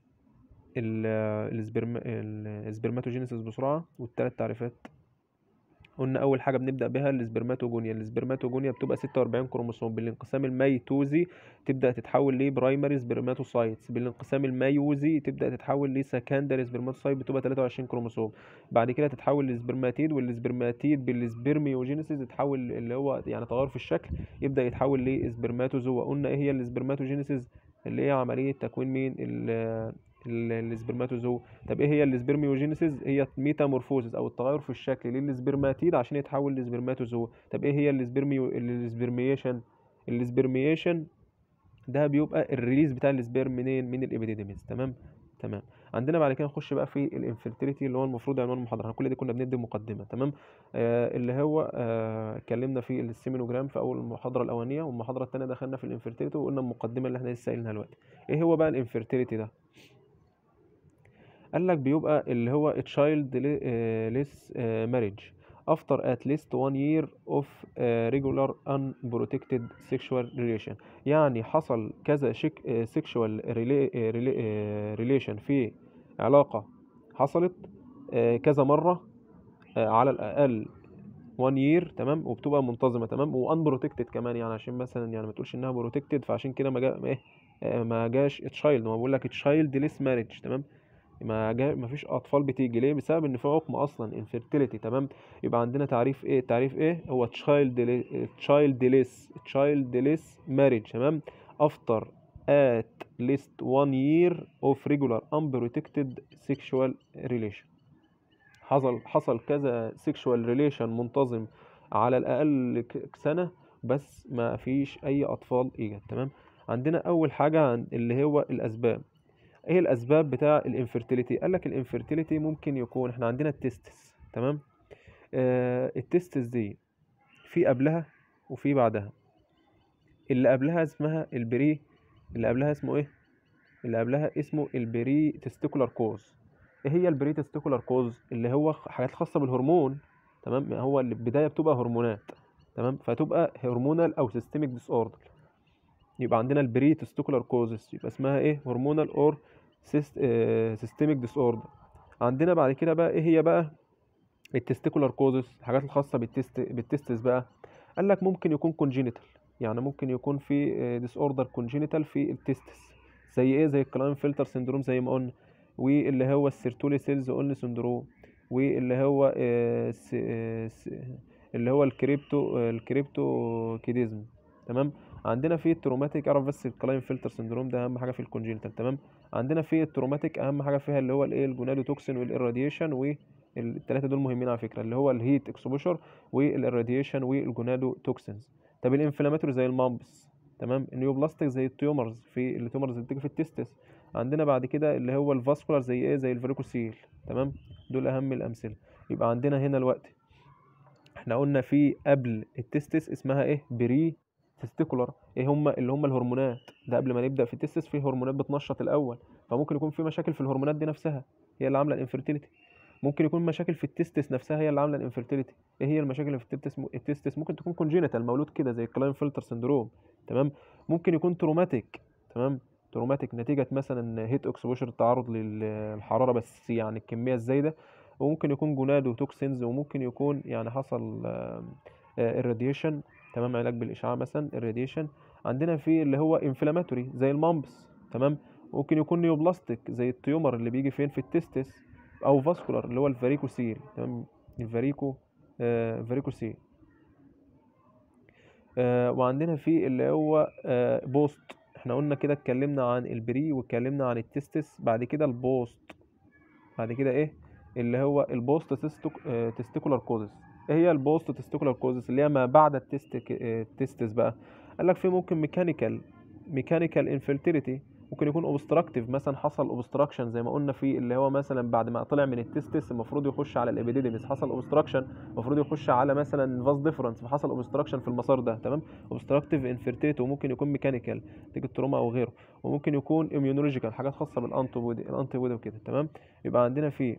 Speaker 1: السبرم السبرماتوجينيسيس بسرعه والثلاث تعريفات قلنا اول حاجه بنبدا بها السبرماتوجونيا السبرماتوجونيا بتبقى 46 كروموسوم بالانقسام الميتوزي تبدا تتحول لبرايمري سبرماتوسايتس بالانقسام الميوزي تبدا تتحول لسكندري سبرماتوسايت بتبقى 23 كروموسوم بعد كده تتحول للسبرماتيد والسبرماتيد بالسبرميوجينيسيس يتحول اللي هو يعني تغير في الشكل يبدا يتحول لسبرماتوزوا قلنا ايه هي السبرماتوجينيسيس اللي هي عمليه تكوين مين السبرماتوزو طب ايه هي السبرميوجينيسيس هي ميتامورفوزيس او التغير في الشكل للسبرماتيد عشان يتحول لسبرماتوزو طب ايه هي السبرميو السبرميشن السبرميشن ده بيبقى الريليز بتاع السبرم منين من الابيديديميز تمام تمام عندنا بعد كده نخش بقى في الانفيرتيليتي اللي هو المفروض عنوان المحاضره احنا كل دي كنا بندي مقدمه تمام آه اللي هو آه اتكلمنا في السيمينوجرام في اول المحاضره الاولانيه والمحاضره الثانيه دخلنا في الانفيرتيليتي وقلنا المقدمه اللي احنا لسه قايلينها دلوقتي ايه هو بقى الانفيرتيليتي ده قال لك بيبقى اللي هو child less marriage after at least one year of regular unprotected sexual relation يعني حصل كذا شك sexual relation في علاقة حصلت كذا مرة على الأقل one year تمام وبتبقى منتظمة تمام وانبروتكتد كمان يعني عشان مثلا يعني ما تقولش انها بروتكتد فعشان كده ما جا ايه ما جاش تشايلد ما بقول لك تشايلد ليس ماريج تمام ما جا ما فيش اطفال بتيجي ليه بسبب ان في عقم اصلا infertility تمام يبقى عندنا تعريف ايه تعريف ايه هو child childless childless marriage تمام after at least one year of regular unprotected sexual relation حصل حصل كذا sexual relation منتظم على الأقل ك- سنة بس ما فيش أي أطفال إيجاد تمام عندنا أول حاجة عن اللي هو الأسباب إيه الأسباب بتاع الانفرتيليتي قال لك الانفرتيليتي ممكن يكون إحنا عندنا التستس تمام آه التستس دي في قبلها وفي بعدها اللي قبلها اسمها البري اللي قبلها اسمه إيه اللي قبلها اسمه البري تستيكولار كوز ايه هي البري تستيكولار كوز اللي هو حاجات خاصه بالهرمون تمام هو اللي البدايه بتبقى هرمونات تمام فتبقى هرمونال او سيستميك ديس اوردر يبقى عندنا البري تستيكولار كوزز يبقى اسمها ايه هرمونال اور سيستميك ديس اوردر عندنا بعد كده بقى ايه هي بقى التستيكولار كوزز الحاجات الخاصه بالتست بالتستس بقى قال لك ممكن يكون كونجينيتال يعني ممكن يكون في ديس اوردر كونجينيتال في التستس زي ايه زي الكلاين فلتر سندروم زي ما قلنا واللي هو السيرتولي سيلز اولن سندروم واللي هو آه، س- آه، س- اللي هو الكريبتو آه، الكريبتو كيديزم تمام عندنا في التروماتيك اعرف بس الكلاين فلتر سندروم ده اهم حاجه في الكونجينيتال تمام عندنا في التروماتيك اهم حاجه فيها اللي هو الايه الجونادوتوكسين والاراديشن والثلاثه دول مهمين على فكره اللي هو الهيت اكسبوشر والاراديشن والجونادوتوكسينز طب الانفلاماتوري زي المامبس تمام النيوبلاستيك زي التيومرز في التيومرز اللي بتيجي في التستس عندنا بعد كده اللي هو الفاسكولار زي ايه زي الفاريكوسيل تمام دول اهم الامثله يبقى عندنا هنا الوقت احنا قلنا في قبل التستس اسمها ايه بري تستيكولار ايه هم اللي هم الهرمونات ده قبل ما نبدا في التستس في هرمونات بتنشط الاول فممكن يكون في مشاكل في الهرمونات دي نفسها هي اللي عامله الانفيرتيليتي ممكن يكون مشاكل في التستس نفسها هي اللي عامله الانفيرتيليتي ايه هي المشاكل اللي في التستس التستس ممكن تكون كونجينيتال مولود كده زي الكلاين فلتر سندروم تمام ممكن يكون تروماتيك تمام تروماتيك نتيجة مثلا هيت اكسبوشر تعرض للحرارة بس يعني الكمية الزايدة وممكن يكون جونادو توكسينز وممكن يكون يعني حصل الراديشن تمام علاج بالإشعاع مثلا الراديشن عندنا في اللي هو انفلاماتوري زي المامبس تمام ممكن يكون نيوبلاستيك زي التيومر اللي بيجي فين في التستس او فاسكولار اللي هو الفاريكوسيل تمام الفاريكو آه فاريكوسيل آه وعندنا في اللي هو آه بوست احنا قلنا كده اتكلمنا عن البري واتكلمنا عن التستس بعد كده البوست بعد كده ايه اللي هو البوست تستيك- آه، تستيكولار كوزس ايه هي البوست تستيكولار كوزس اللي هي ما بعد التست آه، التستس بقى قال لك في ممكن ميكانيكال ميكانيكال انفيرتيليتي ممكن يكون اوبستراكتيف مثلا حصل اوبستراكشن زي ما قلنا في اللي هو مثلا بعد ما طلع من التستس المفروض يخش على الابيديديمس حصل اوبستراكشن المفروض يخش على مثلا فاز ديفرنس فحصل اوبستراكشن في المسار ده تمام اوبستراكتيف انفيرتيليتي وممكن يكون ميكانيكال نتيجه تروما او غيره وممكن يكون اميونولوجيكال حاجات خاصه بالانتي بودي الانتي بودي وكده تمام يبقى عندنا في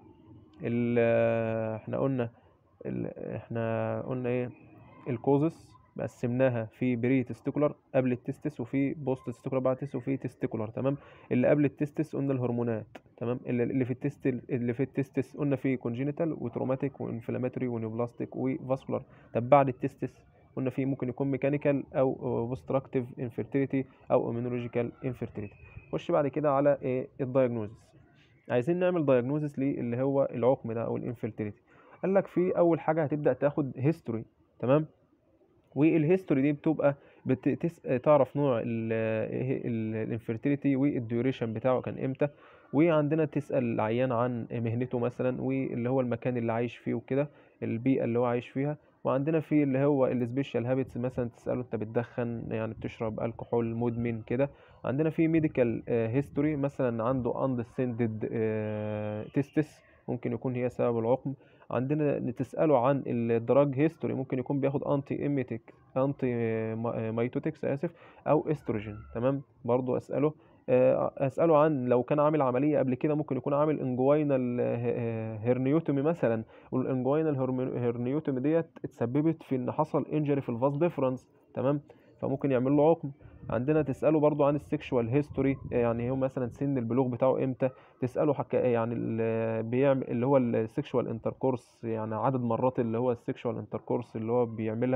Speaker 1: ال احنا قلنا ال احنا قلنا ايه الكوزس قسمناها في بري تستيكولار قبل التستس وفي بوست تستيكولار بعد التستس وفي تستيكولار تمام اللي قبل التستس قلنا الهرمونات تمام اللي اللي في التست اللي في التستس قلنا في كونجينيتال وتروماتيك وانفلاماتوري ونيوبلاستيك وفاسكولار طب بعد التستس قلنا في ممكن يكون ميكانيكال او اوبستراكتيف انفيرتيليتي او امينولوجيكال انفيرتيليتي خش بعد كده على ايه الدايجنوزس عايزين نعمل دايجنوزس اللي هو العقم ده او الانفيرتيليتي قال لك في اول حاجه هتبدا تاخد هيستوري تمام والهيستوري دي بتبقى بتس... تعرف نوع الانفيرتيليتي والديوريشن بتاعه كان امتى وعندنا تسأل العيان عن مهنته مثلا واللي هو المكان اللي عايش فيه وكده البيئة اللي هو عايش فيها وعندنا في اللي هو السبيشال هابتس مثلا تسأله انت بتدخن يعني بتشرب الكحول مدمن كده عندنا في ميديكال هيستوري مثلا عنده اندسندد تيستس ممكن يكون هي سبب العقم عندنا تسأله عن الدراج هيستوري ممكن يكون بياخد انتي ايميتيك انتي مايتوتكس اسف او استروجين تمام برضو اسأله آه، اسأله عن لو كان عامل عملية قبل كده ممكن يكون عامل انجوينال هيرنيوتومي مثلا والانجوينال هيرنيوتومي ديت اتسببت في ان حصل انجري في الفاس ديفرنس تمام فممكن يعمل له عقم عندنا تسأله برضو عن السكشوال هيستوري يعني هو مثلا سن البلوغ بتاعه امتى تسأله حكا يعني ال- بيعمل اللي هو السكشوال انتركورس يعني عدد مرات اللي هو السكشوال انتركورس اللي هو بيعملها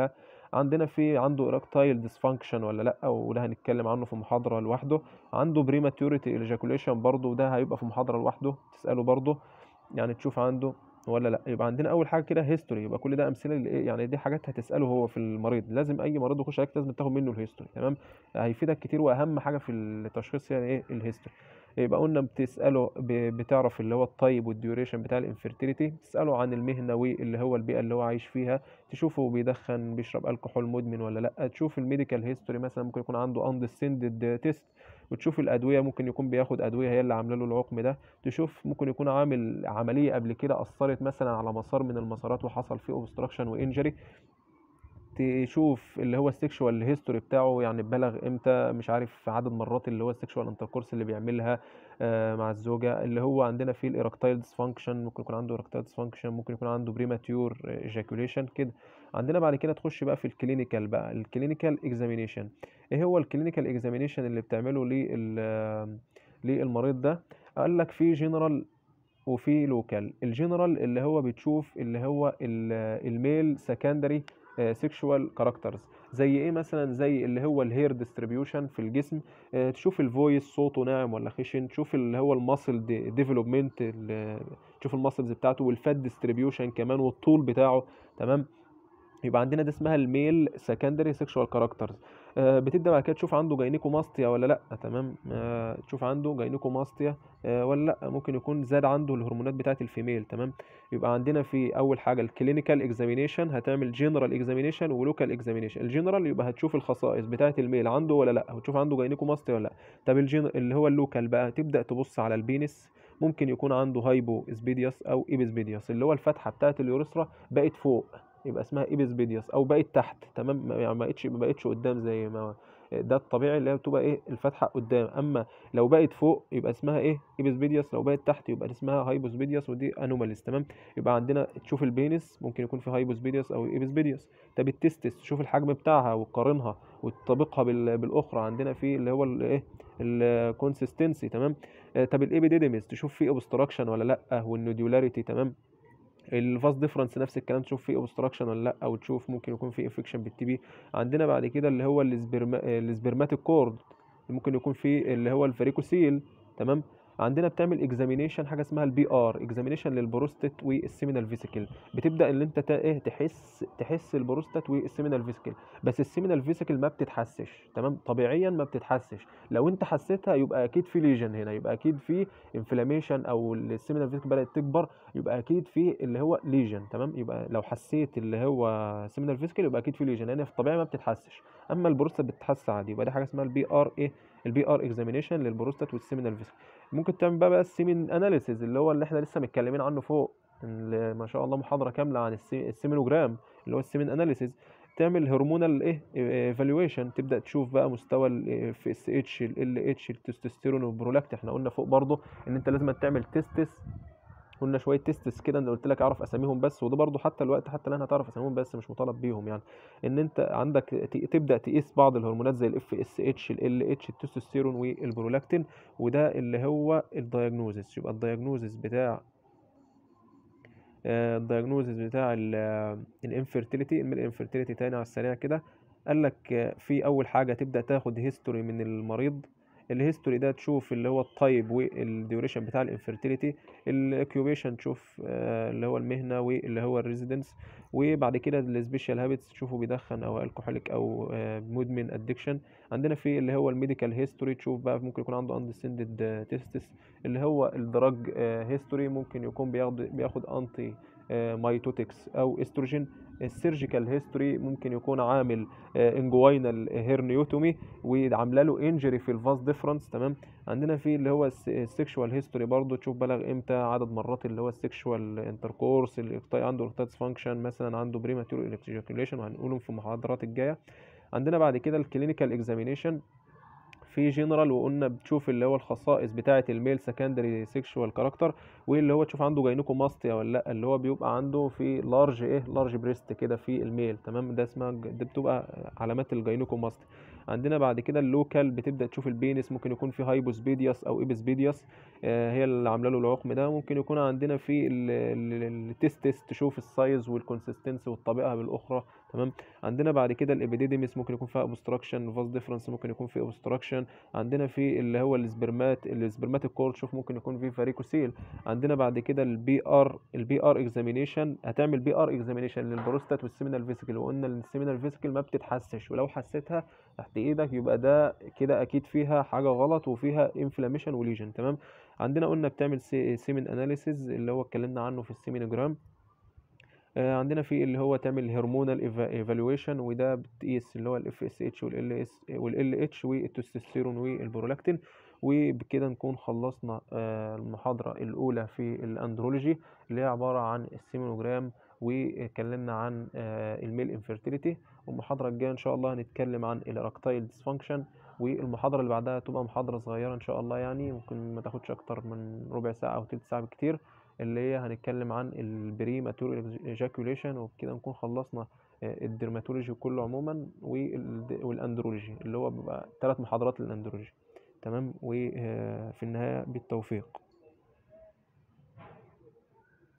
Speaker 1: عندنا في عنده ايركتايل ديسفانكشن ولا لا وده هنتكلم عنه في محاضره لوحده عنده بريماتوريتي ايجاكوليشن برضه ده هيبقى في محاضره لوحده تساله برضه يعني تشوف عنده ولا لا يبقى عندنا اول حاجه كده هيستوري يبقى كل ده امثله لايه يعني دي حاجات هتساله هو في المريض لازم اي مريض يخش عليك لازم تاخد منه الهيستوري تمام هيفيدك كتير واهم حاجه في التشخيص يعني ايه الهيستوري يبقى قلنا بتساله ب- بتعرف اللي هو الطيب والديوريشن بتاع الانفيرتيليتي تساله عن المهنه واللي هو البيئه اللي هو عايش فيها تشوفه بيدخن بيشرب الكحول مدمن ولا لا تشوف الميديكال هيستوري مثلا ممكن يكون عنده اندسندد تيست وتشوف الادويه ممكن يكون بياخد ادويه هي اللي عامله له العقم ده تشوف ممكن يكون عامل عمليه قبل كده اثرت مثلا على مسار من المسارات وحصل فيه اوبستراكشن وانجري تشوف اللي هو السكشوال هيستوري بتاعه يعني بلغ امتى مش عارف عدد مرات اللي هو السكشوال انتركورس اللي بيعملها آه، مع الزوجه اللي هو عندنا فيه الايركتايل ديسفانكشن ممكن يكون عنده ايركتايل ديسفانكشن ممكن يكون عنده بريماتيور ايجاكوليشن كده عندنا بعد كده تخش بقى في الكلينيكال بقى الكلينيكال اكزامينيشن ايه هو الكلينيكال اكزامينيشن اللي بتعمله لل للمريض ده قال لك في جنرال وفي لوكال الجنرال اللي هو بتشوف اللي هو ال- الميل سكندري سيكشوال كاركترز زي ايه مثلا زي اللي هو الهير ديستريبيوشن في الجسم آه، تشوف الفويس صوته ناعم ولا خشن تشوف اللي هو الماسل ديفلوبمنت تشوف الماسلز بتاعته والفات ديستريبيوشن كمان والطول بتاعه تمام يبقى عندنا ده اسمها الميل سكندري سيكشوال كاركترز بتبدا بعد كده تشوف عنده جاينيكوماستيا ولا لا تمام آه، تشوف عنده جاينيكوماستيا آه، ولا لا ممكن يكون زاد عنده الهرمونات بتاعه الفيميل تمام يبقى عندنا في اول حاجه الكلينيكال اكزامينيشن هتعمل جنرال اكزامينيشن ولوكال اكزامينيشن الجنرال يبقى هتشوف الخصائص بتاعه الميل عنده ولا لا وتشوف عنده جاينيكوماستيا ولا لا طب الجن اللي هو اللوكال بقى تبدا تبص على البينس ممكن يكون عنده هايبو اسبيدياس او ايبسبيدياس اللي هو الفتحه بتاعه اليوريثرا بقت فوق يبقى اسمها ايبسبيدياس او بقت تحت تمام ما يعني ما بقتش ما بقتش قدام زي ما ده الطبيعي اللي هي بتبقى ايه الفتحه قدام اما لو بقت فوق يبقى اسمها ايه ايبسبيدياس لو بقت تحت يبقى اسمها هايبوسبيدياس ودي انوماليز تمام يبقى عندنا تشوف البينس ممكن يكون في هايبوسبيدياس او ايبسبيدياس طب التستس تشوف الحجم بتاعها وتقارنها وتطابقها بال- بالاخرى عندنا في اللي هو الايه الكونسيستنسي تمام آه، طب الابيديديميس تشوف فيه اوبستراكشن ولا لا والنوديولاريتي تمام الفاس ديفرنس نفس الكلام تشوف فيه اوبستراكشن ولا لا او تشوف ممكن يكون فيه انفكشن بالتي بي عندنا بعد كده اللي هو السبرما السبرماتيك كورد ممكن يكون فيه اللي هو الفاريكوسيل تمام عندنا بتعمل اكزامينيشن حاجه اسمها البي ار اكزامينيشن للبروستات والسيمينال فيسيكل بتبدا ان انت تا- ايه تحس تحس البروستات والسيمينال فيسيكل بس السيمينال فيسيكل ما بتتحسش تمام طبيعيا ما بتتحسش لو انت حسيتها يبقى اكيد في ليجن هنا يبقى اكيد في انفلاميشن او السيمينال فيسيكل بدات تكبر يبقى اكيد في اللي هو ليجن تمام يبقى لو حسيت اللي هو سيمينال فيسيكل يبقى اكيد في ليجن لان في الطبيعي ما بتتحسش اما البروستات بتتحس عادي يبقى دي حاجه اسمها البي ار ايه البي ار اكزامينيشن للبروستات والسيمينال فيسيكل ممكن تعمل بقى, بقى السيمين اناليسيز اللي هو اللي احنا لسه متكلمين عنه فوق اللي ما شاء الله محاضره كامله عن السي- السيمينوجرام اللي هو السيمين اناليسيز تعمل هرمونال ايه ايفالويشن تبدا تشوف بقى مستوى الاف اس اتش ال اتش التستوستيرون والبرولاكت احنا قلنا فوق برضه ان انت لازم تعمل تيستس قلنا شويه تيستس كده انا قلت لك اعرف اساميهم بس وده برضو حتى الوقت حتى الان هتعرف اساميهم بس مش مطالب بيهم يعني ان انت عندك ت- تبدا تقيس بعض الهرمونات زي الاف اس اتش ال اتش التستوستيرون والبرولاكتين وده اللي هو الدايجنوزس يبقى الدايجنوزس بتاع الدايجنوزس بتاع الانفيرتيليتي الميل انفيرتيليتي تاني على السريع كده قال لك آه، في اول حاجه تبدا تاخد هيستوري من المريض الهيستوري ده تشوف اللي هو التايب والديوريشن بتاع الانفيرتيليتي الاكيوبيشن تشوف آه، اللي هو المهنه واللي هو الريزيدنس وبعد كده السبيشال هابتس تشوفه بيدخن او الكحوليك او آه، مدمن ادكشن عندنا في اللي هو الميديكال هيستوري تشوف بقى ممكن يكون عنده اندسندد تيستس اللي هو الدراج هيستوري ممكن يكون بياخد بياخد انتي مايتوتكس او استروجين السيرجيكال هيستوري ممكن يكون عامل انجوينال هيرنيوتومي وعامله له انجري في الفاس ديفرنس تمام عندنا في اللي هو السكشوال هيستوري برضو تشوف بلغ امتى عدد مرات اللي هو السكشوال انتركورس اللي عنده ارتاتس فانكشن مثلا عنده بريماتور الكتريكيوليشن وهنقولهم في المحاضرات الجايه عندنا بعد كده الكلينيكال اكزامينيشن في جنرال وقلنا بتشوف اللي هو الخصائص بتاعه الميل سكندري سيكشوال كاركتر واللي هو تشوف عنده جاينوكوماستيا ولا لا اللي هو بيبقى عنده في لارج ايه لارج بريست كده في الميل تمام ده اسمها ج- ده بتبقى علامات الجاينوكوماستيا عندنا بعد كده اللوكال بتبدا تشوف البينس ممكن يكون في هايبوسبيدياس او ايبسبيدياس آه هي اللي عامله له العقم ده ممكن يكون عندنا في ال- ال- التستس تشوف السايز والكونسيستنسي والطبيعه بالاخرى تمام عندنا بعد كده الابيديديمس ممكن يكون فيها اوبستراكشن فاز ديفرنس ممكن يكون فيه اوبستراكشن عندنا في اللي هو السبرمات السبرماتيك كورتشوف ممكن يكون فيه فاريكوسيل عندنا بعد كده البي ار البي ار اكزامينيشن هتعمل بي ار اكزامينيشن للبروستات والسيمينال فيسيكل وقلنا ان السيمينال فيسيكل ما بتتحسش ولو حسيتها تحت ايدك يبقى ده كده اكيد فيها حاجه غلط وفيها انفلاميشن وليجن تمام عندنا قلنا بتعمل سيمين اناليسيز اللي هو اتكلمنا عنه في السيمينوجرام آه، عندنا في اللي هو تعمل هرمونال ايفالويشن وده بتقيس اللي هو الاف اس اتش والال اس والال اتش والتستوستيرون والبرولاكتين وبكده نكون خلصنا آه، المحاضرة الأولى في الأندرولوجي اللي هي عبارة عن السيمونوجرام واتكلمنا عن آه، الميل انفيرتيليتي والمحاضرة الجاية إن شاء الله هنتكلم عن الإراكتايل ديسفانكشن والمحاضرة اللي بعدها تبقى محاضرة صغيرة إن شاء الله يعني ممكن ما تاخدش أكتر من ربع ساعة أو تلت ساعة بكتير اللي هي هنتكلم عن البري ماتور ايجاكوليشن وبكده نكون خلصنا آه، الدرماتولوجي كله عموما والد- والاندرولوجي اللي هو بيبقى ثلاث محاضرات للاندرولوجي تمام وفي النهاية بالتوفيق